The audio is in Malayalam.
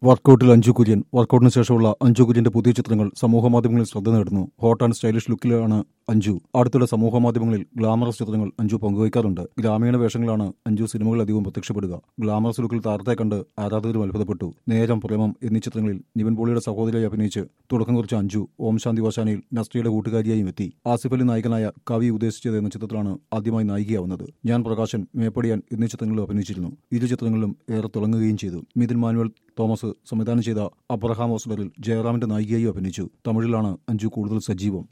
വർക്കൗട്ടിൽ അഞ്ജു കുര്യൻ വർക്കൗട്ടിന് ശേഷമുള്ള അഞ്ജു കുര്യന്റെ പുതിയ ചിത്രങ്ങൾ സമൂഹമാധ്യമങ്ങളിൽ ശ്രദ്ധ നേടുന്നു ഹോട്ട് ആൻഡ് സ്റ്റൈലിഷ് ലുക്കിലാണ് അഞ്ജു അടുത്തിടെ സമൂഹമാധ്യമങ്ങളിൽ ഗ്ലാമറസ് ചിത്രങ്ങൾ അഞ്ജു പങ്കുവയ്ക്കാറുണ്ട് ഗ്രാമീണ വേഷങ്ങളാണ് അഞ്ജു സിനിമകളിൽ അധികവും പ്രത്യക്ഷപ്പെടുക ഗ്ലാമറസ് ലുക്കിൽ താരത്തെ കണ്ട് ആരാധകരും അത്ഭുതപ്പെട്ടു നേരം പ്രേമം എന്നീ ചിത്രങ്ങളിൽ നിവിൻ പോളിയുടെ സഹോദരിയായി അഭിനയിച്ച് തുടക്കം കുറിച്ച അഞ്ജു ഓം ശാന്തി വാശാനയിൽ നസ്രിയുടെ കൂട്ടുകാരിയായും എത്തി ആസിഫ് അലി നായകനായ കവി ഉദ്ദേശിച്ചത് എന്ന ചിത്രത്തിലാണ് ആദ്യമായി നായികയാവുന്നത് ഞാൻ പ്രകാശൻ മേപ്പടിയാൻ എന്നീ ചിത്രങ്ങളിലും അഭിനയിച്ചിരുന്നു ഇരു ചിത്രങ്ങളിലും ഏറെ തിളങ്ങുകയും ചെയ്തു മിഥുൻ മാനുവൽ തോമസ് സംവിധാനം ചെയ്ത അബ്രഹാം ഓസ്ലറിൽ ജയറാമിന്റെ നായികയായും അഭിനയിച്ചു തമിഴിലാണ് അഞ്ജു കൂടുതൽ സജീവം